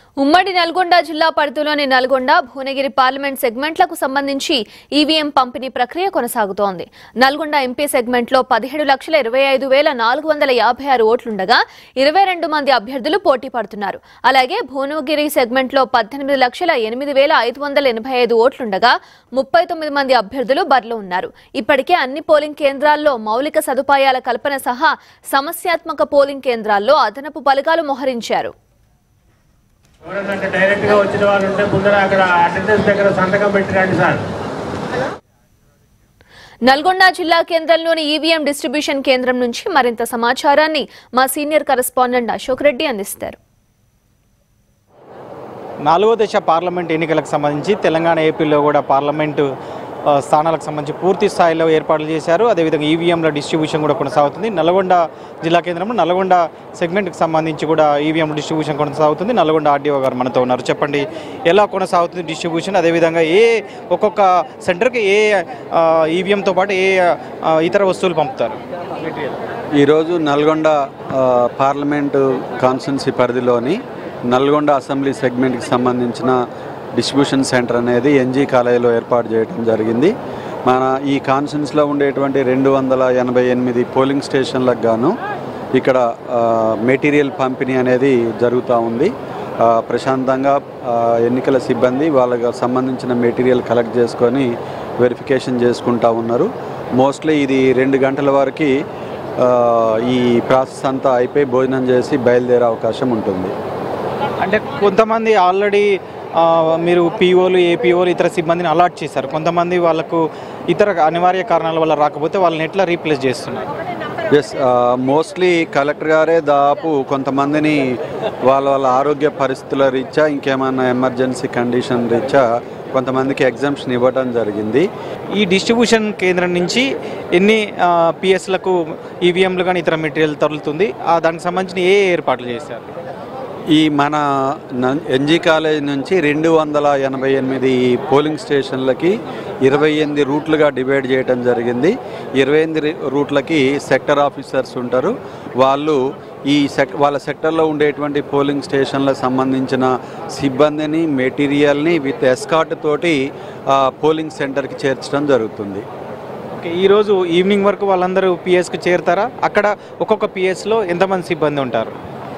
ఉమ్మడి నల్గొండ జిల్లా పరిధిలోని నల్గొండ భువనగిరి పార్లమెంట్ సెగ్మెంట్లకు సంబంధించి ఈవీఎం పంపిణీ ప్రక్రియ కొనసాగుతోంది నల్గొండ ఎంపీ సెగ్మెంట్లో పదిహేడు లక్షల ఇరవై ఐదు వేల నాలుగు వందల యాభై ఆరు ఓట్లుండగా ఇరవై రెండు మంది అభ్యర్థులు పోటీ పడుతున్నారు అలాగే భువనగిరి సెగ్మెంట్లో పద్దెనిమిది లక్షల ఎనిమిది వేల ఐదు వందల ఎనభై ఐదు ఓట్లుండగా ముప్పై తొమ్మిది మంది అభ్యర్థులు బరిలో ఉన్నారు ఇప్పటికే అన్ని పోలింగ్ కేంద్రాల్లో మౌలిక సదుపాయాల కల్పన సహా సమస్యాత్మక పోలింగ్ కేంద్రాల్లో అదనపు బలగాలు మోహరించారు ఎవరన్నా డైరెక్ట్ గా వచ్చిన వాళ్ళు ఉంటే ముందర అక్కడ అటెండెన్స్ దగ్గర సంతకం పెట్టి రండి సార్ నల్గొండ జిల్లా కేంద్రంలోని ఈవీఎం డిస్ట్రిబ్యూషన్ కేంద్రం నుంచి మరింత సమాచారాన్ని మా సీనియర్ కరెస్పాండెంట్ అశోక్ రెడ్డి అందిస్తారు నాలుగో దశ పార్లమెంట్ ఎన్నికలకు సంబంధించి తెలంగాణ ఏపీలో కూడా పార్లమెంటు ఆ, స్థానాలకు సంబంధించి పూర్తి స్థాయిలో ఏర్పాట్లు చేశారు అదేవిధంగా ఈవీఎంల డిస్ట్రిబ్యూషన్ కూడా కొనసాగుతుంది నల్గొండ జిల్లా కేంద్రంలో నల్గొండ సెగ్మెంట్కి సంబంధించి కూడా ఈవీఎం డిస్ట్రిబ్యూషన్ కొనసాగుతుంది నల్గొండ ఆర్డీఓ గారు మనతో ఉన్నారు చెప్పండి ఎలా కొనసాగుతుంది డిస్ట్రిబ్యూషన్ అదేవిధంగా ఏ ఒక్కొక్క సెంటర్కి ఏ ఈవీఎంతో పాటు ఏ ఆ, ఇతర వస్తువులు పంపుతారు ఈరోజు నల్గొండ ఆ, పార్లమెంటు కాన్స్టిట్యున్సీ పరిధిలోని నల్గొండ అసెంబ్లీ సెగ్మెంట్కి సంబంధించిన డిస్ట్రిబ్యూషన్ సెంటర్ అనేది ఎన్జీ కాలేజీలో ఏర్పాటు చేయడం జరిగింది మన ఈ కాన్స్టిట్యున్సీలో ఉండేటువంటి రెండు వందల ఎనభై ఎనిమిది పోలింగ్ స్టేషన్లకు గాను ఇక్కడ ఆ, మెటీరియల్ పంపిణీ అనేది జరుగుతూ ఉంది ఆ, ప్రశాంతంగా ఆ, ఎన్నికల సిబ్బంది వాళ్ళకి సంబంధించిన మెటీరియల్ కలెక్ట్ చేసుకొని వెరిఫికేషన్ చేసుకుంటా ఉన్నారు మోస్ట్లీ ఇది రెండు గంటల వరకు ఆ, ఈ ప్రాసెస్ అంతా అయిపోయి భోజనం చేసి బయలుదేరే అవకాశం ఉంటుంది అంటే కొంతమంది ఆల్రెడీ ఆ, మీరు పీఓలు ఏపీఓలు ఇతర సిబ్బందిని అలాట్ చేశారు కొంతమంది వాళ్ళకు ఇతర అనివార్య కారణాల వల్ల రాకపోతే వాళ్ళని ఎట్లా రీప్లేస్ చేస్తున్నారు ఎస్ మోస్ట్లీ కలెక్టర్ గారే దాదాపు కొంతమందిని వాళ్ళ వాళ్ళ ఆరోగ్య పరిస్థితుల రీత్యా ఇంకేమైనా ఎమర్జెన్సీ కండిషన్ రీత్యా కొంతమందికి ఎగ్జామ్షన్ ఇవ్వడం జరిగింది ఈ డిస్ట్రిబ్యూషన్ కేంద్రం నుంచి ఎన్ని పిఎస్లకు ఈవీఎంలు కానీ ఇతర మెటీరియల్ తరులుతుంది ఆ దానికి సంబంధించిన ఏ ఏ ఏర్పాట్లు చేశారు ఈ మన న- ఎన్జీ కాలేజ్ నుంచి రెండు వందల ఎనభై ఎనిమిది పోలింగ్ స్టేషన్లకి ఇరవై ఎనిమిది రూట్లుగా డివైడ్ చేయడం జరిగింది ఇరవై ఎనిమిది రి- రూట్లకి సెక్టర్ ఆఫీసర్స్ ఉంటారు వాళ్ళు ఈ సెక్ వాళ్ళ సెక్టర్లో ఉండేటువంటి పోలింగ్ స్టేషన్లకు సంబంధించిన సిబ్బందిని మెటీరియల్ని విత్ ఎస్కాట్ తోటి ఆ, పోలింగ్ సెంటర్కి చేర్చడం జరుగుతుంది ఓకే ఈరోజు ఈవినింగ్ వరకు వాళ్ళందరూ పిఎస్కి చేరుతారా అక్కడ ఒక్కొక్క పిఎస్లో ఎంతమంది సిబ్బంది ఉంటారు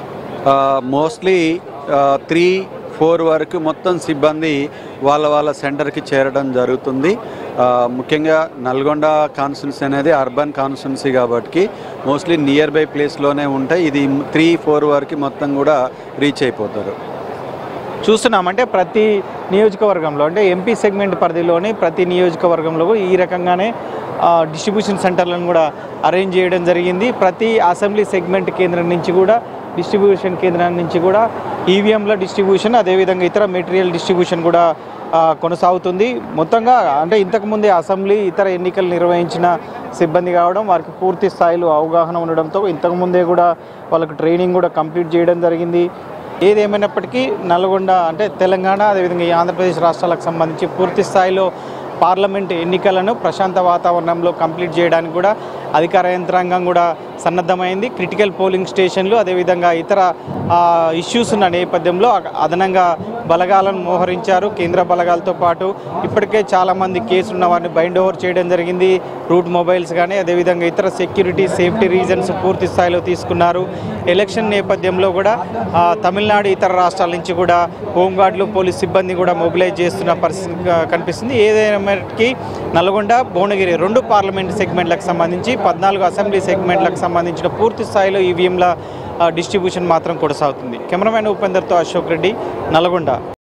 మోస్ట్లీ త్రీ ఫోర్ వరకు మొత్తం సిబ్బంది వాళ్ళ వాళ్ళ సెంటర్కి చేరడం జరుగుతుంది ఆ, ముఖ్యంగా నల్గొండ కాన్స్టిట్యున్సీ అనేది అర్బన్ కాన్స్టిట్యున్సీ కాబట్టి మోస్ట్లీ నియర్ బై ప్లేస్లోనే ఉంటాయి ఇది త్రీ ఫోర్ వరకు మొత్తం కూడా రీచ్ అయిపోతారు చూస్తున్నామంటే ప్రతి నియోజకవర్గంలో అంటే ఎంపీ సెగ్మెంట్ పరిధిలోని ప్రతి నియోజకవర్గంలో కూడా ఈ రకంగానే ఆ, డిస్ట్రిబ్యూషన్ సెంటర్లను కూడా అరేంజ్ చేయడం జరిగింది ప్రతి అసెంబ్లీ సెగ్మెంట్ కేంద్రం నుంచి కూడా డిస్ట్రిబ్యూషన్ కేంద్రం నుంచి కూడా ఈవీఎంల డిస్ట్రిబ్యూషన్ అదేవిధంగా ఇతర మెటీరియల్ డిస్ట్రిబ్యూషన్ కూడా ఆ, కొనసాగుతుంది మొత్తంగా అంటే ఇంతకుముందే అసెంబ్లీ ఇతర ఎన్నికలు నిర్వహించిన సిబ్బంది కావడం వారికి పూర్తి స్థాయిలో అవగాహన ఉండడంతో ఇంతకుముందే కూడా వాళ్ళకు ట్రైనింగ్ కూడా కంప్లీట్ చేయడం జరిగింది ఏదేమైనప్పటికీ నల్గొండ అంటే తెలంగాణ అదేవిధంగా ఈ ఆంధ్రప్రదేశ్ రాష్ట్రాలకు సంబంధించి పూర్తి స్థాయిలో పార్లమెంట్ ఎన్నికలను ప్రశాంత వాతావరణంలో కంప్లీట్ చేయడానికి కూడా అధికార యంత్రాంగం కూడా సన్నద్ధమైంది క్రిటికల్ పోలింగ్ స్టేషన్లు అదేవిధంగా ఇతర ఇష్యూస్ ఉన్న నేపథ్యంలో అ- అదనంగా బలగాలను మోహరించారు కేంద్ర బలగాలతో పాటు ఇప్పటికే చాలామంది కేసులు ఉన్న వారిని బైండ్ ఓవర్ చేయడం జరిగింది రూట్ మొబైల్స్ కానీ అదేవిధంగా ఇతర సెక్యూరిటీ సేఫ్టీ రీజన్స్ పూర్తి స్థాయిలో తీసుకున్నారు ఎలక్షన్ నేపథ్యంలో కూడా ఆ, తమిళనాడు ఇతర రాష్ట్రాల నుంచి కూడా హోంగార్డులు పోలీస్ సిబ్బంది కూడా మొబిలైజ్ చేస్తున్న పరిస్థితి క- కనిపిస్తుంది ఏదైనప్పటికీ నల్గొండ భువనగిరి రెండు పార్లమెంట్ సెగ్మెంట్లకు సంబంధించి పద్నాలుగు అసెంబ్లీ సెగ్మెంట్లకు సంబంధించిన పూర్తి స్థాయిలో ఈవీఎంల డిస్ట్రిబ్యూషన్ మాత్రం కొనసాగుతుంది కెమెరామెన్ ఉపేందర్తో అశోక్ రెడ్డి నల్గొండ